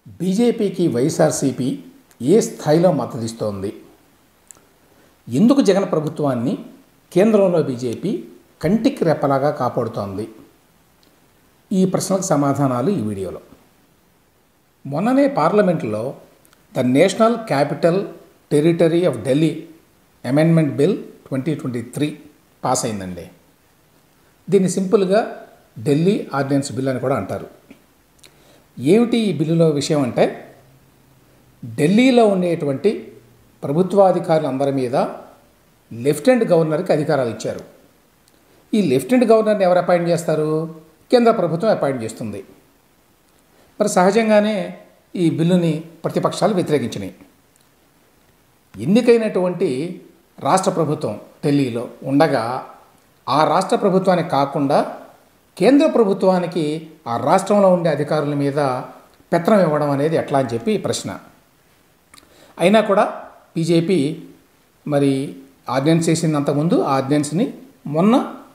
బీజేపీకి వైఎస్ఆర్సీపీ ఏ స్థాయిలో మద్దతిస్తోంది ఎందుకు జగన్ ప్రభుత్వాన్ని కేంద్రంలో బీజేపీ కంటికి రెప్పలాగా కాపాడుతోంది ఈ ప్రశ్నలకు సమాధానాలు ఈ వీడియోలో మొన్ననే పార్లమెంట్లో the national capital territory of Delhi amendment bill twenty twenty three pass అయిందండి దీన్ని సింపుల్గా ఢిల్లీ ఆర్డినెన్స్ బిల్ అని కూడా అంటారు ఏమిటి ఈ బిల్లులో విషయం అంటే ఢిల్లీలో ఉండేటువంటి ప్రభుత్వాధికారులందరి మీద లెఫ్టినెంట్ గవర్నర్కి అధికారాలు ఇచ్చారు ఈ లెఫ్టినెంట్ గవర్నర్ని ఎవరు అపాయింట్ చేస్తారు కేంద్ర ప్రభుత్వం అపాయింట్ చేస్తుంది మరి సహజంగానే ఈ బిల్లుని ప్రతిపక్షాలు వ్యతిరేకించినాయి ఎన్నికైనటువంటి రాష్ట్ర ప్రభుత్వం ఢిల్లీలో ఉండగా ఆ రాష్ట్ర ప్రభుత్వానికి కాకుండా కేంద్ర ప్రభుత్వానికి ఆ రాష్ట్రంలో ఉండే అధికారుల మీద పెత్తనం ఇవ్వడం అనేది ఎట్లా అని చెప్పి ప్రశ్న అయినా కూడా బీజేపీ మరి ఆర్డినెన్స్ చేసింది అంతకుముందు ఆ ఆర్డినెన్స్ని మొన్న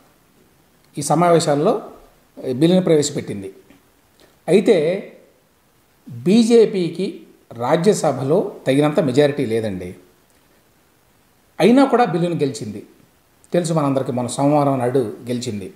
ఈ సమావేశాల్లో బిల్లుని ప్రవేశపెట్టింది అయితే బీజేపీకి రాజ్యసభలో తగినంత మెజారిటీ లేదండి అయినా కూడా బిల్లును గెలిచింది తెలుసు మనందరికీ మన సోమవారం నాడు గెలిచింది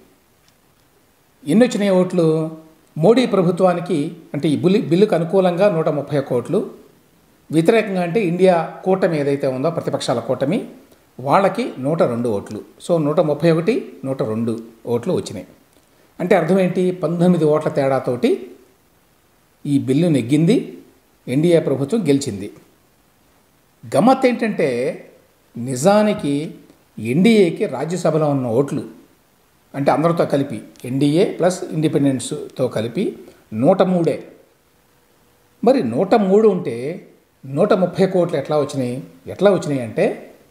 ఎన్ని వచ్చినాయి ఓట్లు మోడీ ప్రభుత్వానికి అంటే ఈ బిల్లు బిల్లుకు అనుకూలంగా నూట ముప్పై ఒక్క ఓట్లు వ్యతిరేకంగా అంటే ఇండియా కూటమి ఏదైతే ఉందో ప్రతిపక్షాల కూటమి వాళ్ళకి నూట రెండు ఓట్లు సో నూట ముప్పై ఒకటి నూట రెండు ఓట్లు వచ్చినాయి అంటే అర్థం ఏంటి పంతొమ్మిది ఓట్ల తేడాతోటి ఈ బిల్లు నెగ్గింది ఎన్డీఏ ప్రభుత్వం గెలిచింది గమ్మత్ ఏంటంటే నిజానికి ఎన్డీఏకి రాజ్యసభలో ఉన్న ఓట్లు అంటే అందరితో కలిపి ఎన్డీఏ ప్లస్ ఇండిపెండెన్స్తో కలిపి నూట మూడే మరి నూట మూడు ఉంటే నూట ముప్పై కోట్లు ఎట్లా వచ్చినాయి ఎట్లా వచ్చినాయి అంటే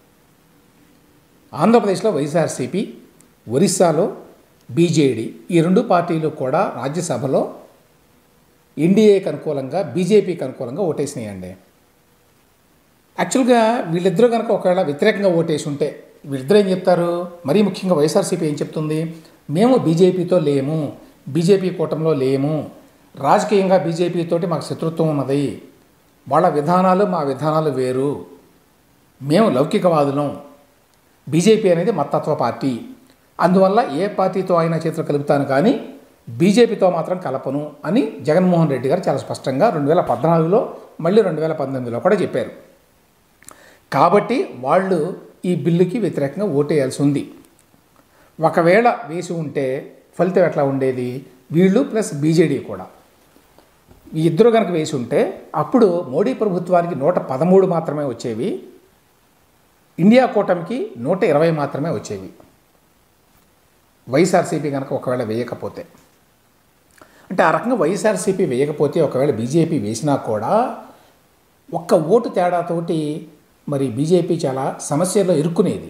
ఆంధ్రప్రదేశ్లో వైఎస్ఆర్సీపీ ఒరిస్సాలో బీజేడీ ఈ రెండు పార్టీలు కూడా రాజ్యసభలో ఎన్డీఏకి అనుకూలంగా బీజేపీకి అనుకూలంగా ఓటేసినాయండి యాక్చువల్గా వీళ్ళిద్దరూ కనుక ఒకవేళ వ్యతిరేకంగా ఓటేసి ఉంటే వీళ్ళిద్దరూ ఏం చెప్తారు మరీ ముఖ్యంగా వైఎస్ఆర్సీపీ ఏం చెప్తుంది మేము బీజేపీతో లేము బీజేపీ కూటమిలో లేము రాజకీయంగా బీజేపీతోటి మాకు శత్రుత్వం ఉన్నది వాళ్ళ విధానాలు మా విధానాలు వేరు మేము లౌకికవాదులం బీజేపీ అనేది మతత్వ పార్టీ అందువల్ల ఏ పార్టీతో అయినా చేతులు కలుపుతాను కానీ బీజేపీతో మాత్రం కలపను అని జగన్మోహన్ రెడ్డి గారు చాలా స్పష్టంగా రెండు వేల పద్నాలుగులో మళ్ళీ రెండు వేల పంతొమ్మిదిలో కూడా చెప్పారు కాబట్టి వాళ్ళు ఈ బిల్లుకి వ్యతిరేకంగా ఓటేయాల్సి ఉంది ఒకవేళ వేసి ఉంటే ఫలితం ఎట్లా ఉండేది వీళ్ళు ప్లస్ బీజేడీ కూడా ఈ ఇద్దరు కనుక వేసి ఉంటే అప్పుడు మోడీ ప్రభుత్వానికి నూట పదమూడు మాత్రమే వచ్చేవి ఇండియా కూటమికి నూట ఇరవై మాత్రమే వచ్చేవి వైఎస్ఆర్సీపీ కనుక ఒకవేళ వేయకపోతే అంటే ఆ రకంగా వైఎస్ఆర్సీపీ వేయకపోతే ఒకవేళ బీజేపీ వేసినా కూడా ఒక్క ఓటు తేడాతోటి మరి బీజేపీ చాలా సమస్యలో ఇరుక్కునేది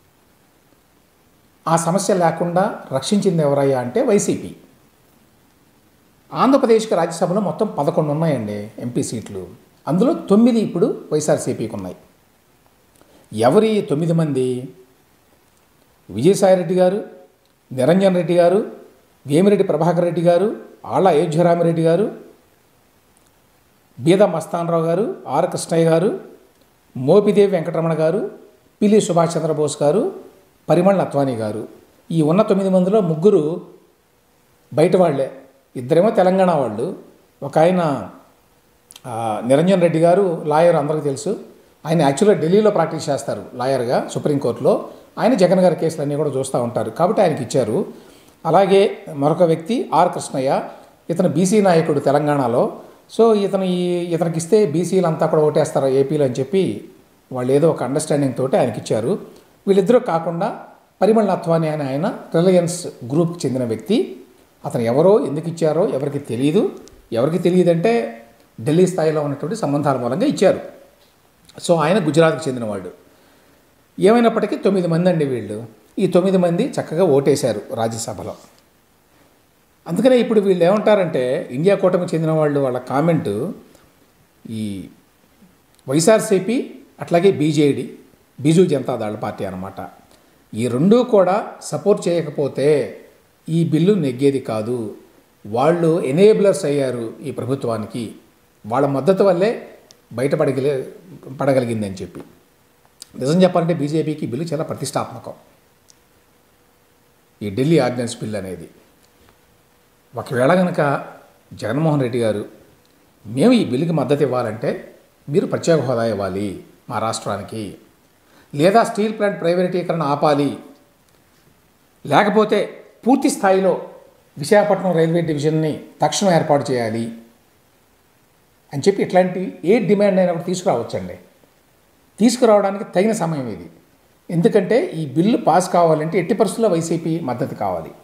ఆ సమస్య లేకుండా రక్షించింది ఎవరయ్యా అంటే వైసీపీ ఆంధ్రప్రదేశ్కి రాజ్యసభలో మొత్తం పదకొండు ఉన్నాయండి ఎంపీ సీట్లు అందులో తొమ్మిది ఇప్పుడు వైఎస్ఆర్సీపీకి ఉన్నాయి ఎవరి తొమ్మిది మంది విజయసాయిరెడ్డి గారు నిరంజన్ రెడ్డి గారు వేమిరెడ్డి ప్రభాకర్ రెడ్డి గారు ఆళ్ళ అయోధ్యరామిరెడ్డి గారు బీద మస్తానరావు గారు ఆర్ కృష్ణయ్య గారు మోపిదేవి వెంకటరమణ గారు పిల్లి సుభాష్ చంద్రబోస్ గారు పరిమళ నత్వానీ గారు ఈ ఉన్న తొమ్మిది మందిలో ముగ్గురు బయట వాళ్ళే ఇద్దరేమో తెలంగాణ వాళ్ళు ఒక ఆయన ఆ, నిరంజన్ రెడ్డి గారు లాయర్ అందరికీ తెలుసు ఆయన యాక్చువల్గా ఢిల్లీలో ప్రాక్టీస్ చేస్తారు లాయర్గా సుప్రీంకోర్టులో ఆయన జగన్ గారి కేసులన్నీ కూడా చూస్తూ ఉంటారు కాబట్టి ఆయనకి ఇచ్చారు అలాగే మరొక వ్యక్తి ఆర్ కృష్ణయ్య ఇతను బీసీ నాయకుడు తెలంగాణలో సో ఇతను ఈ ఇతనికి ఇస్తే బీసీలు అంతా కూడా ఓటేస్తారు ఏపీలో అని చెప్పి వాళ్ళు ఏదో ఒక అండర్స్టాండింగ్ తోటి ఆయనకి ఇచ్చారు వీళ్ళిద్దరూ కాకుండా పరిమళ నత్వాని అని ఆయన రిలయన్స్ గ్రూప్కి చెందిన వ్యక్తి అతను ఎవరో ఎందుకు ఇచ్చారో ఎవరికి తెలియదు ఎవరికి తెలియదంటే ఢిల్లీ స్థాయిలో ఉన్నటువంటి సంబంధాల మూలంగా ఇచ్చారు సో ఆయన గుజరాత్కి చెందినవాడు ఏమైనప్పటికీ తొమ్మిది మంది అండి వీళ్ళు ఈ తొమ్మిది మంది చక్కగా ఓటేశారు రాజ్యసభలో అందుకనే ఇప్పుడు వీళ్ళు ఏమంటారంటే ఇండియా కూటమికి చెందిన వాళ్ళు వాళ్ళ కామెంటు ఈ వైఎస్ఆర్సీపీ అట్లాగే బీజేడీ బీజూ జనతాదళ పార్టీ అన్నమాట ఈ రెండూ కూడా సపోర్ట్ చేయకపోతే ఈ బిల్లు నెగ్గేది కాదు వాళ్ళు ఎనేబులర్స్ అయ్యారు ఈ ప్రభుత్వానికి వాళ్ళ మద్దతు వల్లే బయటపడగలి పడగలిగిందని చెప్పి నిజం చెప్పాలంటే బీజేపీకి ఈ బిల్లు చాలా ప్రతిష్టాత్మకం ఈ ఢిల్లీ ఆర్డినెన్స్ బిల్ అనేది ఒకవేళ కనుక జగన్మోహన్ రెడ్డి గారు మేము ఈ బిల్లుకి మద్దతు ఇవ్వాలంటే మీరు ప్రత్యేక హోదా ఇవ్వాలి మా రాష్ట్రానికి లేదా స్టీల్ ప్లాంట్ ప్రైవేటీకరణ ఆపాలి లేకపోతే పూర్తి స్థాయిలో విశాఖపట్నం రైల్వే డివిజన్ని తక్షణం ఏర్పాటు చేయాలి అని చెప్పి ఇట్లాంటి ఏ డిమాండ్ అయినా కూడా తీసుకురావచ్చండి తీసుకురావడానికి తగిన సమయం ఇది ఎందుకంటే ఈ బిల్లు పాస్ కావాలంటే ఎట్టి పరిస్థితుల్లో వైసీపీ మద్దతు కావాలి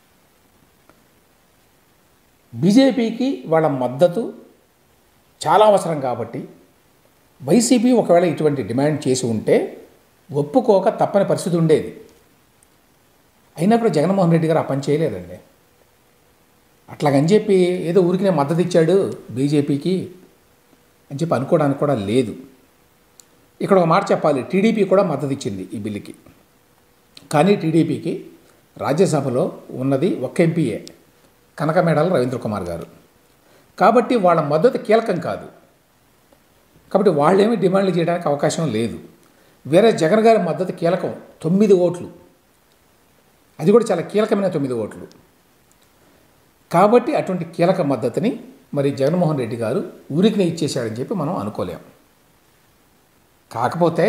బీజేపీకి వాళ్ళ మద్దతు చాలా అవసరం కాబట్టి వైసీపీ ఒకవేళ ఇటువంటి డిమాండ్ చేసి ఉంటే ఒప్పుకోక తప్పని పరిస్థితి ఉండేది అయినప్పుడు జగన్మోహన్ రెడ్డి గారు ఆ పని చేయలేదండి అట్లాగని చెప్పి ఏదో ఊరికినే మద్దతు ఇచ్చాడు బీజేపీకి అని చెప్పి అనుకోవడానికి కూడా లేదు ఇక్కడ ఒక మాట చెప్పాలి టీడీపీ కూడా మద్దతు ఇచ్చింది ఈ బిల్లుకి కానీ టీడీపీకి రాజ్యసభలో ఉన్నది ఒక్క ఎంపీఏ కనకమేడల రవీంద్ర కుమార్ గారు కాబట్టి వాళ్ళ మద్దతు కీలకం కాదు కాబట్టి వాళ్ళేమీ డిమాండ్లు చేయడానికి అవకాశం లేదు వేరే జగన్ గారి మద్దతు కీలకం తొమ్మిది ఓట్లు అది కూడా చాలా కీలకమైన తొమ్మిది ఓట్లు కాబట్టి అటువంటి కీలక మద్దతుని మరి జగన్మోహన్ రెడ్డి గారు ఊరికినే ఇచ్చేశాడని చెప్పి మనం అనుకోలేం కాకపోతే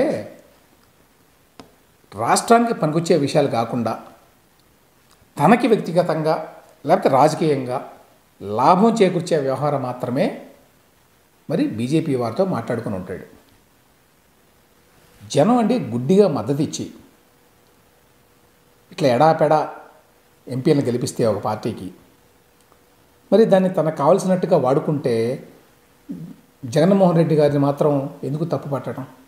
రాష్ట్రానికి పనికొచ్చే విషయాలు కాకుండా తనకి వ్యక్తిగతంగా లేకపోతే రాజకీయంగా లాభం చేకూర్చే వ్యవహారం మాత్రమే మరి బీజేపీ వారితో మాట్లాడుకుని ఉంటాడు జనం అండి గుడ్డిగా మద్దతు ఇచ్చి ఇట్లా ఎడాపెడా ఎంపీలను గెలిపిస్తే ఒక పార్టీకి మరి దాన్ని తనకు కావలసినట్టుగా వాడుకుంటే జగన్మోహన్ రెడ్డి గారిని మాత్రం ఎందుకు తప్పు పట్టడం